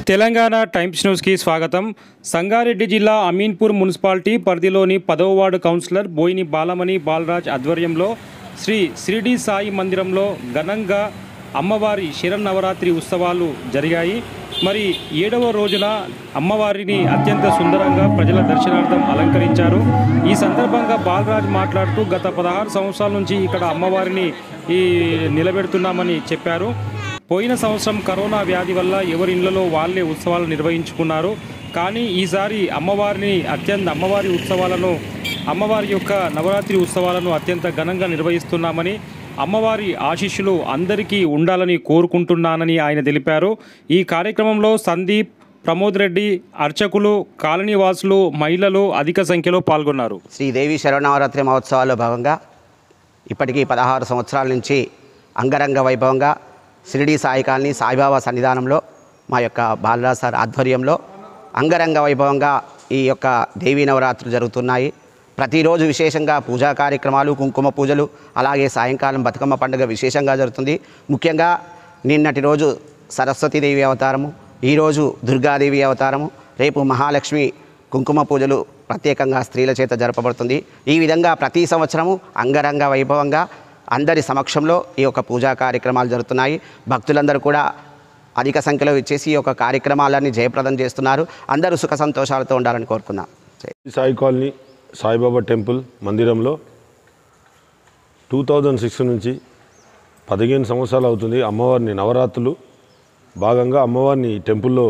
Telangana times న్యూస్కి స్వాగతం సంగారెడ్డి జిల్లా అమీన్పూర్ మున్సిపాలిటీ పరిధిలోని పదవ వార్డు కౌన్సిలర్ బోయిని బాలమణి బాలరాజ్ ఆధ్వర్యంలో శ్రీ షిరిడి సాయి మందిరంలో ఘనంగా అమ్మవారి శరన్నవరాత్రి ఉత్సవాలు జరిగాయి మరి ఏడవ రోజున అమ్మవారిని అత్యంత సుందరంగా ప్రజల దర్శనార్థం అలంకరించారు ఈ సందర్భంగా బాలరాజ్ మాట్లాడుతూ గత పదహారు సంవత్సరాల నుంచి ఇక్కడ అమ్మవారిని ఈ నిలబెడుతున్నామని చెప్పారు పోయిన సంవత్సరం కరోనా వ్యాధి వల్ల ఎవరి ఇళ్లలో వాళ్ళే ఉత్సవాలు నిర్వహించుకున్నారు కానీ ఈసారి అమ్మవారిని అత్యంత అమ్మవారి ఉత్సవాలను అమ్మవారి యొక్క నవరాత్రి ఉత్సవాలను అత్యంత ఘనంగా నిర్వహిస్తున్నామని అమ్మవారి ఆశీస్సులు అందరికీ ఉండాలని కోరుకుంటున్నానని ఆయన తెలిపారు ఈ కార్యక్రమంలో సందీప్ ప్రమోద్ రెడ్డి అర్చకులు కాలనీవాసులు మహిళలు అధిక సంఖ్యలో పాల్గొన్నారు శ్రీదేవి శరణవరాత్రి మహోత్సవాల్లో భాగంగా ఇప్పటికీ పదహారు సంవత్సరాల నుంచి అంగరంగ వైభవంగా షిరిడి సాయి కాలనీ సాయిబాబా సన్నిధానంలో మా యొక్క బాలరాజ్ సార్ ఆధ్వర్యంలో అంగరంగ వైభవంగా ఈ యొక్క దేవీ నవరాత్రులు జరుగుతున్నాయి ప్రతిరోజు విశేషంగా పూజా కార్యక్రమాలు కుంకుమ పూజలు అలాగే సాయంకాలం బతుకమ్మ పండుగ విశేషంగా జరుగుతుంది ముఖ్యంగా నిన్నటి రోజు సరస్వతీదేవి అవతారము ఈరోజు దుర్గాదేవి అవతారము రేపు మహాలక్ష్మి కుంకుమ పూజలు ప్రత్యేకంగా స్త్రీల చేత జరపబడుతుంది ఈ విధంగా ప్రతి సంవత్సరము అంగరంగ వైభవంగా అందరి సమక్షంలో ఈ యొక్క పూజా కార్యక్రమాలు జరుగుతున్నాయి భక్తులందరూ కూడా అధిక సంఖ్యలో ఇచ్చేసి ఈ యొక్క కార్యక్రమాలన్నీ జయప్రదం చేస్తున్నారు అందరూ సుఖ సంతోషాలతో ఉండాలని కోరుకున్నాం జై. సాయి కాలనీ సాయిబాబా టెంపుల్ మందిరంలో టూ థౌజండ్ సిక్స్ నుంచి పదిహేను సంవత్సరాలు అవుతుంది అమ్మవారిని నవరాత్రులు భాగంగా అమ్మవారిని టెంపుల్లో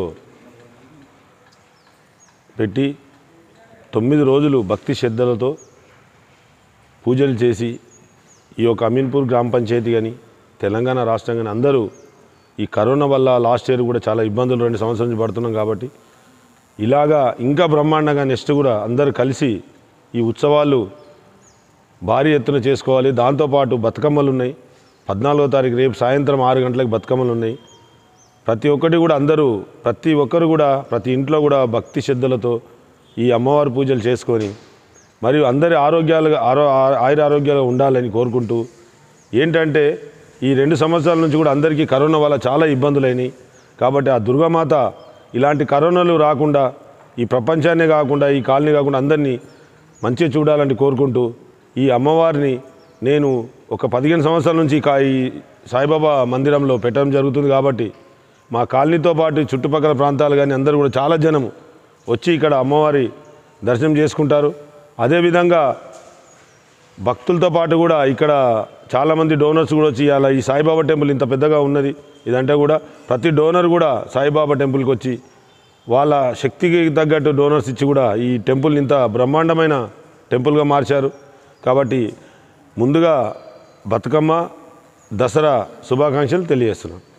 పెట్టి తొమ్మిది రోజులు భక్తి శ్రద్ధలతో పూజలు చేసి ఈ యొక్క అమీన్పూర్ గ్రామ పంచాయతీ కానీ తెలంగాణ రాష్ట్రం కానీ అందరూ ఈ కరోనా వల్ల లాస్ట్ ఇయర్ కూడా చాలా ఇబ్బందులు రెండు సంవత్సరాల నుంచి పడుతున్నాం కాబట్టి ఇలాగా ఇంకా బ్రహ్మాండంగా నెక్స్ట్ కూడా అందరూ కలిసి ఈ ఉత్సవాలు భారీ ఎత్తున చేసుకోవాలి దాంతోపాటు బతుకమ్మలు ఉన్నాయి పద్నాలుగో తారీఖు రేపు సాయంత్రం ఆరు గంటలకు బతుకమ్మలు ఉన్నాయి ప్రతి ఒక్కటి కూడా అందరూ ప్రతి ఒక్కరు కూడా ప్రతి ఇంట్లో కూడా భక్తి శ్రద్ధలతో ఈ అమ్మవారి పూజలు చేసుకొని మరియు అందరి ఆరోగ్యాలుగా ఆరో ఆయుర ఆరోగ్యాలుగా ఉండాలని కోరుకుంటూ ఏంటంటే ఈ రెండు సంవత్సరాల నుంచి కూడా అందరికీ కరోనా వల్ల చాలా ఇబ్బందులైనాయి కాబట్టి ఆ దుర్గామాత ఇలాంటి కరోనాలు రాకుండా ఈ ప్రపంచాన్నే కాకుండా ఈ కాలనీ కాకుండా అందరినీ మంచిగా చూడాలని కోరుకుంటూ ఈ అమ్మవారిని నేను ఒక పదిహేను సంవత్సరాల నుంచి కా- ఈ సాయిబాబా మందిరంలో పెట్టడం జరుగుతుంది కాబట్టి మా కాలనీతో పాటు చుట్టుపక్కల ప్రాంతాలు కానీ అందరూ కూడా చాలా జనము వచ్చి ఇక్కడ అమ్మవారి దర్శనం చేసుకుంటారు అదేవిధంగా భక్తులతో పాటు కూడా ఇక్కడ చాలామంది డోనర్స్ కూడా వచ్చి అలా ఈ సాయిబాబా టెంపుల్ ఇంత పెద్దగా ఉన్నది ఇదంటే కూడా ప్రతి డోనర్ కూడా సాయిబాబా టెంపుల్కి వచ్చి వాళ్ళ శక్తికి తగ్గట్టు డోనర్స్ ఇచ్చి కూడా ఈ టెంపుల్ ఇంత బ్రహ్మాండమైన టెంపుల్గా మార్చారు కాబట్టి ముందుగా బతుకమ్మ దసరా శుభాకాంక్షలు తెలియజేస్తున్నాను